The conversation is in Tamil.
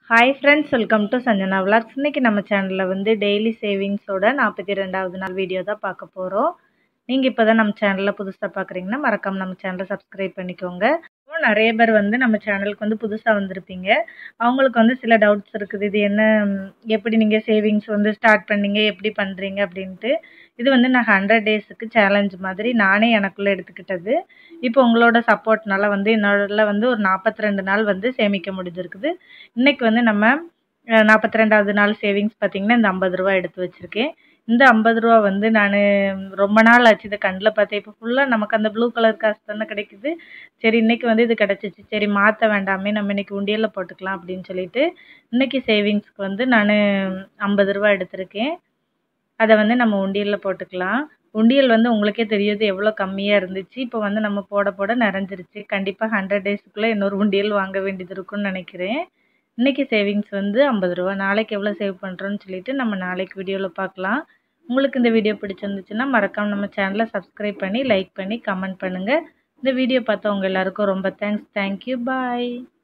hi friends welcome to Sanjana vlogs இன்னைக்கு நம்ம சேனலில் வந்து டெய்லி சேவிங்ஸோட நாற்பத்தி ரெண்டாவது நாள் வீடியோ தான் பார்க்க போகிறோம் நீங்கள் இப்போ தான் நம்ம சேனலில் புதுசாக பார்க்குறீங்கன்னா மறக்காம நம்ம சேனலை சப்ஸ்கிரைப் பண்ணிக்கோங்க இப்போ நிறைய பேர் வந்து நம்ம சேனலுக்கு வந்து புதுசாக வந்திருப்பீங்க அவங்களுக்கு வந்து சில டவுட்ஸ் இருக்குது இது என்ன ம், எப்படி நீங்கள் சேவிங்ஸ் வந்து ஸ்டார்ட் பண்ணீங்க எப்படி பண்ணுறீங்க அப்படின்ட்டு இது வந்து நான் ஹண்ட்ரட் டேஸுக்கு சேலஞ்ச் மாதிரி நானே எனக்குள்ளே எடுத்துக்கிட்டது இப்போ உங்களோட சப்போர்ட்னால வந்து என்னோட வந்து ஒரு நாற்பத்தி ரெண்டு நாள் வந்து சேமிக்க முடிஞ்சிருக்குது இன்னைக்கு வந்து நம்ம நாற்பத்தி ரெண்டாவது நாள் சேவிங்ஸ் பார்த்தீங்கன்னா இந்த ஐம்பது ரூபா எடுத்து வச்சுருக்கேன் இந்த ஐம்பது ரூபா வந்து நான் ரொம்ப நாள் ஆச்சு இதை கண்ணில் பார்த்தேன் இப்போ ஃபுல்லாக நமக்கு அந்த ப்ளூ கலர் காசு தானே கிடைக்குது சரி இன்னைக்கு வந்து இது கிடச்சிச்சு சரி மாற்ற வேண்டாமே நம்ம இன்னைக்கு உண்டியலில் போட்டுக்கலாம் அப்படின்னு சொல்லிட்டு இன்னைக்கு சேவிங்ஸ்க்கு வந்து நான் ஐம்பது ரூபா எடுத்திருக்கேன் அதை வந்து நம்ம உண்டியலில் போட்டுக்கலாம் உண்டியல் வந்து உங்களுக்கே தெரியுது எவ்வளோ கம்மியாக இருந்துச்சு இப்போ வந்து நம்ம போட போட நிறைஞ்சிருச்சு கண்டிப்பாக ஹண்ட்ரட் டேஸ்க்குள்ளே இன்னொரு உண்டியல் வாங்க வேண்டியது இருக்கும்னு நினைக்கிறேன் இன்னைக்கு சேவிங்ஸ் வந்து ஐம்பது ரூபா நாளைக்கு எவ்வளோ சேவ் பண்ணுறோன்னு சொல்லிட்டு நம்ம நாளைக்கு வீடியோவில் பார்க்கலாம் உங்களுக்கு இந்த வீடியோ பிடிச்சிருந்துச்சுன்னா மறக்காம நம்ம சேனலை சப்ஸ்கிரைப் பண்ணி லைக் பண்ணி கமெண்ட் பண்ணுங்கள் இந்த வீடியோ பார்த்தவங்க எல்லாருக்கும் ரொம்ப தேங்க்ஸ் தேங்க்யூ பாய்